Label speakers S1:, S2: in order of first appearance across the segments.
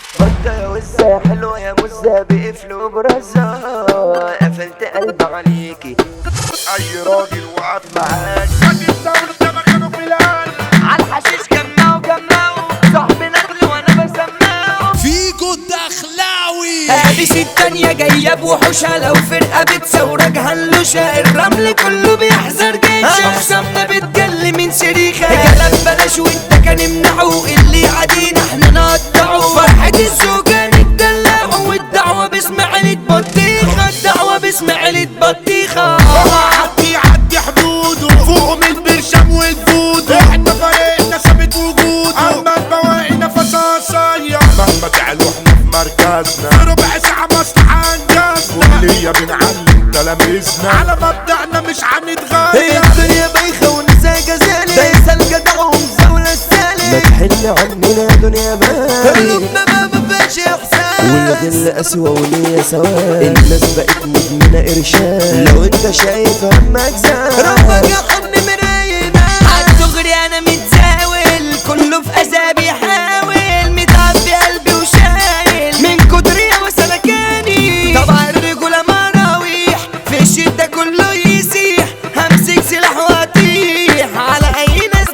S1: بطة يا وزة حلوة يا مزة بقفل برزة قفلت قلب عليكي
S2: اي راجل وقف
S1: معاك
S2: هتبدا قدام كانوا في القلب
S1: عالحشيش جمعوا جمعوا صاحبي نقل وانا بسمعه
S3: فيجو الدخلاوي
S1: هابس التانية جاية بوحوشها لو فرقة بتسورج هنلوشها الرمل كله بيحذر جيشها أخصامنا بتجل من شريخة كلام بلاش وانت كان امنعه اللي عادينا احنا نقطعه فرحة الزوجة نتدلعه والدعوة باسم عيلة بطيخة الدعوة باسم عيلة بطيخة
S2: عدي عدي حدوده فوق من البرشام والفودو احنا فريقنا ثابت وجوده اما البواقي نفسها قصير مهما تعلوا احنا في مركزنا في ربع ساعة مصلحة انجزنا كلية بنعلم تلاميذنا على مبدأنا مش هنتغير
S1: الدنيا بايخة ونساء جزالي دايسة الجدع ومزاولة السالي ما تحل عننا يا دنيا بالي قلوبنا ما مفيهاش احساس والغل اسوأ وليا سواد الناس بقت مدمنة ارشاد لو انت شايف همك زاد ربك يرحمني من راينا عالدغري انا متزاول كله في اذى بيحاول متعب في قلبي وشايل من كتر يا سلكاني طبعا الرجولة مراويح في الشدة كله يسيح همسك سلاح واطيح على اي ناس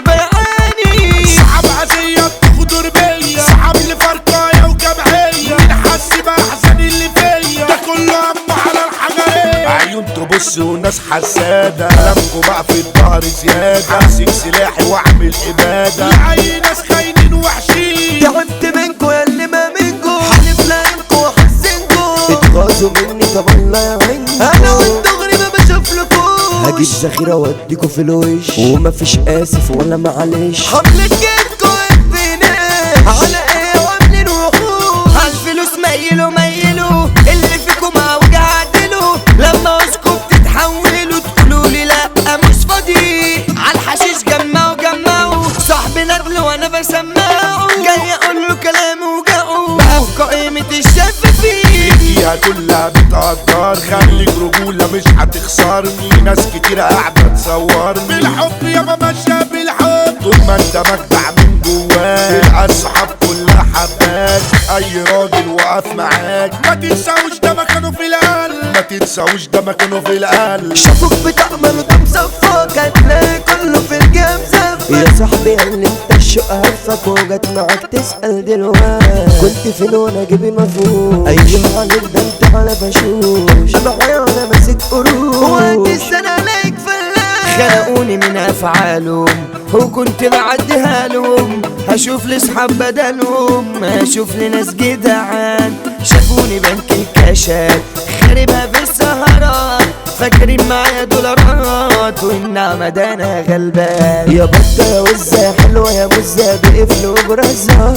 S1: بيعاني
S2: صعب عزية تخضر بيا صعب اللي فرقاية وجمعية مين حس بأحزان اللي فيا ده كله هم على الحجرية عيون تبص وناس حسادة كلامكوا بقى في الظهر زيادة امسك سلاحي واعمل إبادة لأي ناس خاينين وحشين
S1: تعبت منكو يا اللي ما منكو حلف لايمكو وحزنكو اتغاظوا مني طب الله يعينكو انا والدغري ما بشوف لكو هجيب ذخيرة واديكو في الوش ومفيش اسف ولا معلش حملة جيتكو ابني على ايه وعاملين وحوش عالفلوس ميلوا ميلوا اللي فيكم اوجع عدلوا لما اسكت تتحولوا تقولوا لي لا مش فاضي عالحشيش جمعوا جمعوا صاحبي نقل وانا بسمعه جاي اقول له كلام وجعه بقى في قائمة الشفافين
S2: فيها كلها بتقدر خليك رجولة مش هتخسرني ناس كتير قاعدة تصورني بالحب يابا ماشية بالحب طول ما انت مجدع من جواك تلقى الصحاب كلها حباك اي راجل وقف معاك ما تنساوش ده مكانه في القلب ما تنساوش ده مكانه في القلب
S1: شافوك بتعمل وده مصفك هتلاقي كله في الجيم زفك يا صاحبي اللي انت الشوق هفك وجت معاك تسأل دلوقتي كنت فين وانا جيبي مفهوم ايوه عليك ده انت على بشوش معايا وانا ماسك قروش وقت السنة عليك فلاح خلقوني من افعالهم وكنت بعديها لهم هشوف لي اصحاب بدلهم هشوف لي ناس جدعان شافوني بنك الكاشات خاربها في السهرات فاكرين معايا دولارات والنعمة ده انا غلبان يا بطة يا وزة يا حلوة يا مزة بقفل وبرزة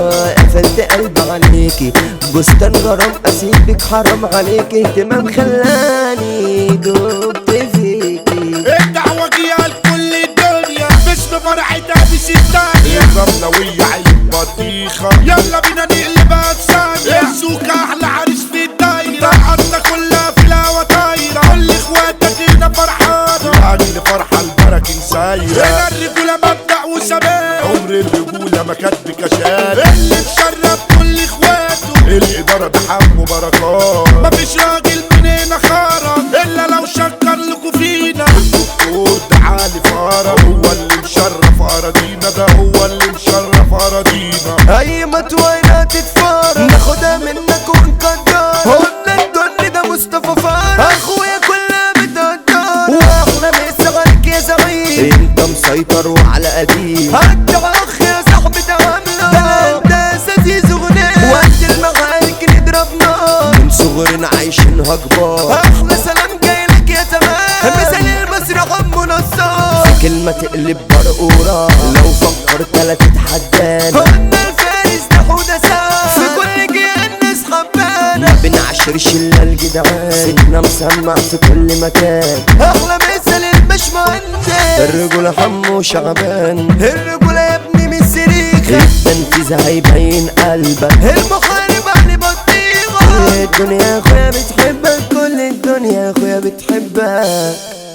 S1: قفلت قلب عليكي بستان غرام اسيبك حرام عليكي اهتمام خلاني دبت فيكي
S2: الدعوة جاية لكل الدنيا باسم فرحتها بس التانية الرملوية عيب بطيخة يلا بينا نقلبها بثانية السوق أحلى عريس في الدايرة الأرض كلها في الهوا طايرة كل إخواتك هنا فرحانة أجل فرحة البركة سايرة هنا الرجولة مبدأ وثبات عمر الرجولة ما كانت بكشات اللي مشرف كل إخواته الإدارة ده حمو بركات مفيش راجل من هنا خرج إلا لو شكر لكم فينا الدكتور ده علي فرج هو اللي مشرف أراضينا ده هو اللي مشرف أراضينا
S1: اي متوينة تتفارق ناخدها منك ونقدر قلنا الدن ده مصطفى فارق اخويا كلها بتقدر واحنا مسغرك يا زعيم انت مسيطر وعلى قديم انت اخ يا صاحبي تعامله ده انت اساسي غنى وقت المعارك نضرب نار من صغرنا عايشينها كبار احلى سلام جايلك يا تمام مثال المسرح ام نصار في كلمة تقلب برقورة لو فكرت لا تتحدانا قلنا الفارس ده حودة سام في كل جهة الناس حبانا ما بنعشرش الا الجدعان سيدنا مسمع في كل مكان احلى مثل البشمهندس الرجولة حمو شعبان الرجولة يا ابني من السريخ التنفيذ هيبين قلبك المحارب علي بطيخة الدنيا يا اخويا بتحبك كل الدنيا يا اخويا بتحبك